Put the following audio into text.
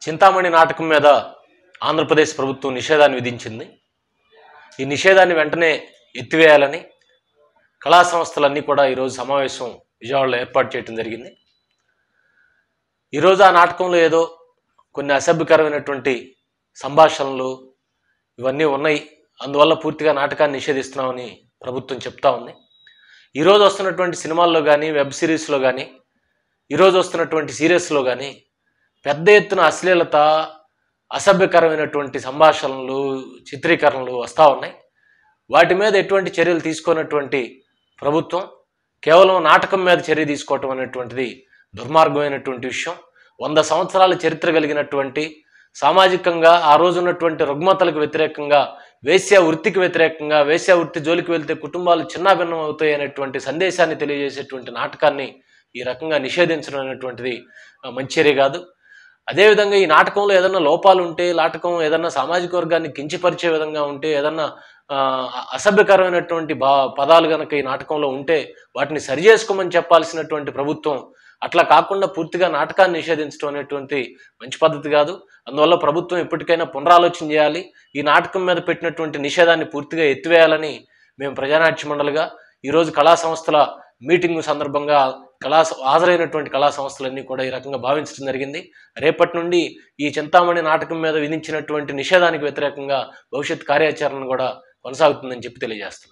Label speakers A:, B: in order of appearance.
A: చింతామణి నాటకం మీద ఆంధ్రప్రదేశ్ ప్రభుత్వం నిషేధాన్ని విధించింది ఈ నిషేధాన్ని వెంటనే ఎత్తివేయాలని కళా సంస్థలన్నీ కూడా ఈరోజు సమావేశం విజయవాడలో ఏర్పాటు చేయడం జరిగింది ఈరోజు ఆ నాటకంలో ఏదో కొన్ని అసభ్యకరమైనటువంటి సంభాషణలు ఇవన్నీ ఉన్నాయి అందువల్ల పూర్తిగా నాటకాన్ని నిషేధిస్తున్నామని ప్రభుత్వం చెప్తా ఉంది ఈరోజు వస్తున్నటువంటి సినిమాల్లో కానీ వెబ్ సిరీస్లో కానీ ఈరోజు వస్తున్నటువంటి సీరియల్స్లో కానీ పెద్ద ఎత్తున అశ్లీలత అసభ్యకరమైనటువంటి సంభాషణలు చిత్రీకరణలు వస్తూ ఉన్నాయి వాటి మీద ఎటువంటి చర్యలు తీసుకున్నటువంటి ప్రభుత్వం కేవలం నాటకం మీద చర్య తీసుకోవటం అనేటువంటిది దుర్మార్గమైనటువంటి విషయం వంద సంవత్సరాల చరిత్ర కలిగినటువంటి సామాజికంగా ఆ రోజు ఉన్నటువంటి రుగ్మతలకు వ్యతిరేకంగా వేశ్య వృత్తికి వ్యతిరేకంగా వేశ్య వృత్తి జోలికి వెళ్తే కుటుంబాలు చిన్నాభిన్నం అవుతాయి అనేటువంటి సందేశాన్ని తెలియజేసేటువంటి నాటకాన్ని ఈ రకంగా నిషేధించడం అనేటువంటిది ఆ, మంచి చర్య కాదు అదేవిధంగా ఈ నాటకంలో ఏదన్నా లోపాలు ఉంటే నాటకం ఏదన్నా సామాజిక వర్గాన్ని కించపరిచే విధంగా ఉంటే ఏదన్నా ఆ, అసభ్యకరమైనటువంటి బా పదాలు కనుక ఈ నాటకంలో ఉంటే వాటిని సరి చేసుకోమని చెప్పాల్సినటువంటి ప్రభుత్వం అట్లా కాకుండా పూర్తిగా నాటకాన్ని నిషేధించడం అనేటువంటి మంచి పద్ధతి కాదు అందువల్ల ప్రభుత్వం ఎప్పటికైనా పునరాలోచన చేయాలి ఈ నాటకం మీద పెట్టినటువంటి నిషేధాన్ని పూర్తిగా ఎత్తివేయాలని మేము ప్రజానాట్య మండలిగా ఈరోజు కళా సంస్థల మీటింగ్ సందర్భంగా కళా హాజరైనటువంటి కళా సంస్థలన్నీ కూడా ఈ రకంగా భావించడం జరిగింది రేపటి నుండి ఈ చింతామణి నాటకం మీద విధించినటువంటి నిషేధానికి వ్యతిరేకంగా భవిష్యత్ కార్యాచరణ కూడా కొనసాగుతుందని చెప్పి తెలియజేస్తున్నాం